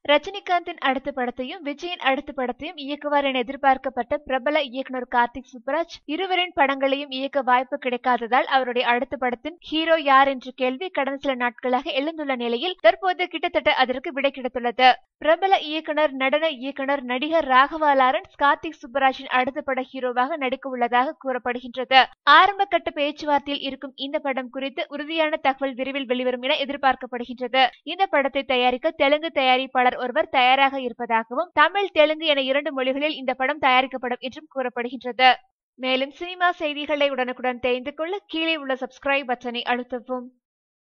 ரஜினிகாந்தின் அடுத்த படத்தையும் விஜயின் அடுத்த படத்தையும் இயக்குவார் என எதிர்பார்க்கப்பட்ட பிரபல இயக்குனர் கார்த்திக் சுப்பராஜ் இருவரின் படங்களையும் இயக்க வாய்ப்பு கிடைக்காததால் அவருடைய அடுத்த படத்தின் ஹீரோ யார் என்ற கேள்வி கடந்த சில நாட்களாக எழுந்துள்ள நிலையில் தற்போது கிட்டத்தட்ட அதற்கு விடை கிடைத்துள்ளது பிரபல இயக்குனர் நடன இயக்குனர் நடிகர் ராகவா லாரன்ஸ் கார்த்திக் சுப்பராஜின் அடுத்த பட ஹீரோவாக நடிக்க உள்ளதாக கூறப்படுகின்றது ஆரம்ப கட்ட பேச்சுவார்த்தையில் இருக்கும் இந்த படம் குறித்து உறுதியான தகவல் விரைவில் வெளிவரும் என எதிர்பார்க்கப்படுகின்றது இந்த படத்தை தயாரிக்க தெலுங்கு தயாரிப்பாளர் ஒருவர் தயாராக இருப்பதாகவும் தமிழ் தெலுங்கு என இரண்டு மொழிகளில் இந்த படம் தயாரிக்கப்படும் என்றும் கூறப்படுகின்றது மேலும் சினிமா செய்திகளை உடனுக்குடன் தெரிந்து கொள்ள கீழே உள்ள சப்ஸ்கிரைப் பட்டனை அழுத்தவும்